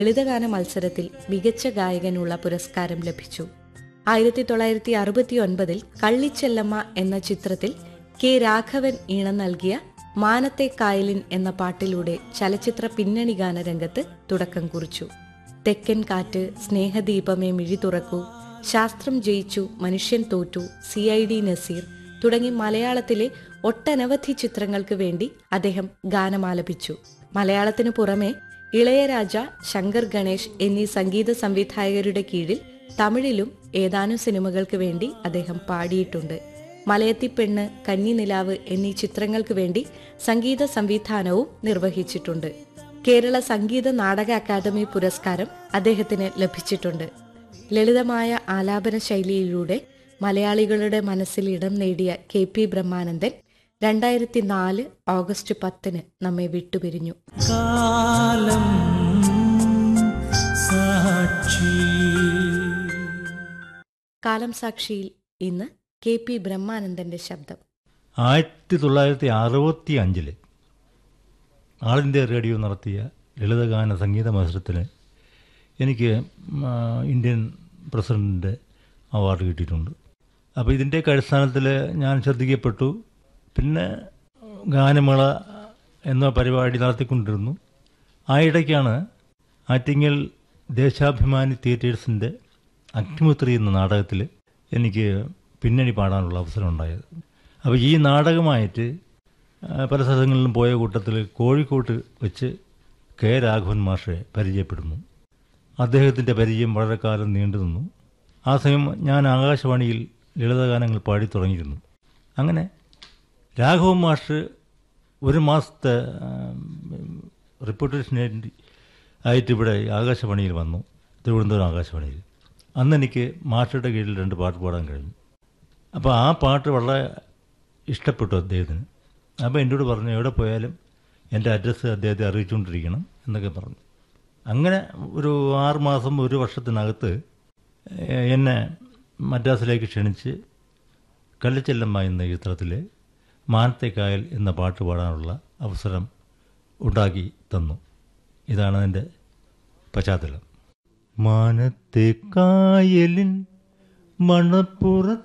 ലളിതഗാന മത്സരത്തിൽ മികച്ച ഗായകനുള്ള പുരസ്കാരം ലഭിച്ചു ആയിരത്തി തൊള്ളായിരത്തി അറുപത്തി ഒൻപതിൽ കള്ളിച്ചെല്ലമ്മ എന്ന ചിത്രത്തിൽ കെ രാഘവൻ ഈണം നൽകിയ മാനത്തെ കായലിൻ എന്ന പാട്ടിലൂടെ ചലച്ചിത്ര പിന്നണി ഗാനരംഗത്ത് തുടക്കം കുറിച്ചു തെക്കൻ കാറ്റ് സ്നേഹദീപമേ മിഴി തുറക്കൂ ശാസ്ത്രം ജയിച്ചു മനുഷ്യൻ തോറ്റു സി ഐ ഡി നസീർ തുടങ്ങി മലയാളത്തിലെ ഒട്ടനവധി ചിത്രങ്ങൾക്ക് വേണ്ടി അദ്ദേഹം ഗാനമാലപിച്ചു മലയാളത്തിനു പുറമെ ഇളയരാജ ശങ്കർ ഗണേഷ് എന്നീ സംഗീത സംവിധായകരുടെ കീഴിൽ തമിഴിലും ഏതാനും സിനിമകൾക്ക് വേണ്ടി അദ്ദേഹം പാടിയിട്ടുണ്ട് മലയത്തിപ്പെണ്ണ് കന്നിനിലാവ് എന്നീ ചിത്രങ്ങൾക്ക് വേണ്ടി സംഗീത സംവിധാനവും നിർവഹിച്ചിട്ടുണ്ട് കേരള സംഗീത നാടക അക്കാദമി പുരസ്കാരം അദ്ദേഹത്തിന് ലഭിച്ചിട്ടുണ്ട് ലളിതമായ ആലാപന ശൈലിയിലൂടെ മലയാളികളുടെ മനസ്സിൽ ഇടം നേടിയ കെ പി ബ്രഹ്മാനന്ദൻ രണ്ടായിരത്തി നാല് ഓഗസ്റ്റ് പത്തിന് നമ്മെ വിട്ടുപിരിഞ്ഞു കാലം സാക്ഷി കാലം സാക്ഷിയിൽ ഇന്ന് കെ പി ബ്രഹ്മാനന്ദന്റെ ശബ്ദം ആയിരത്തി തൊള്ളായിരത്തി അറുപത്തി അഞ്ചില് ആൾ ഇന്ത്യ റേഡിയോ നടത്തിയ ലളിതഗാന സംഗീത മത്സരത്തിന് എനിക്ക് ആ, ഇന്ത്യൻ പ്രസിഡൻറ്റിൻ്റെ അവാർഡ് കിട്ടിയിട്ടുണ്ട് അപ്പോൾ ഇതിൻ്റെയൊക്കെ അടിസ്ഥാനത്തിൽ ഞാൻ ശ്രദ്ധിക്കപ്പെട്ടു പിന്നെ ഗാനമേള എന്ന പരിപാടി നടത്തിക്കൊണ്ടിരുന്നു ആ ഇടയ്ക്കാണ് ആറ്റിങ്ങൽ ദേശാഭിമാനി തിയേറ്റേഴ്സിൻ്റെ അഗ്നിമുത്രി എന്ന നാടകത്തിൽ എനിക്ക് പിന്നണി പാടാനുള്ള അവസരം ഉണ്ടായത് അപ്പോൾ ഈ നാടകമായിട്ട് ആ, പല സ്ഥലങ്ങളിലും പോയ കൂട്ടത്തിൽ കോഴിക്കോട്ട് വെച്ച് കെ രാഘവൻ മാഷെ പരിചയപ്പെടുന്നു അദ്ദേഹത്തിൻ്റെ പരിചയം വളരെ കാലം നീണ്ടു നിന്നു ആ സമയം ഞാൻ ആകാശവാണിയിൽ ലളിതഗാനങ്ങൾ പാടി തുടങ്ങിയിരുന്നു അങ്ങനെ രാഘവൻ മാഷ് ഒരു മാസത്തെ റിപ്പോർട്ടേഷന് വേണ്ടി ആയിട്ട് ഇവിടെ ആകാശവാണിയിൽ വന്നു തിരുവനന്തപുരം ആകാശവാണിയിൽ അന്ന് എനിക്ക് മാഷയുടെ കീഴിൽ രണ്ട് പാട്ട് പാടാൻ കഴിഞ്ഞു അപ്പോൾ ആ പാട്ട് വളരെ ഇഷ്ടപ്പെട്ടു അദ്ദേഹത്തിന് അപ്പോൾ എന്നോട് പറഞ്ഞു എവിടെ പോയാലും എൻ്റെ അഡ്രസ്സ് അദ്ദേഹത്തെ അറിയിച്ചുകൊണ്ടിരിക്കണം എന്നൊക്കെ പറഞ്ഞു അങ്ങനെ ഒരു ആറ് മാസം ഒരു വർഷത്തിനകത്ത് ഏഹ്, എന്നെ മദ്രാസിലേക്ക് ക്ഷണിച്ച് കള്ളിച്ചെല്ലമ്മ എന്ന ചിത്രത്തിലെ മാനത്തെ കായൽ എന്ന പാട്ട് പാടാനുള്ള അവസരം ഉണ്ടാക്കി തന്നു ഇതാണ് എൻ്റെ പശ്ചാത്തലം മാനത്തെ കായലിൻ മണപ്പുറ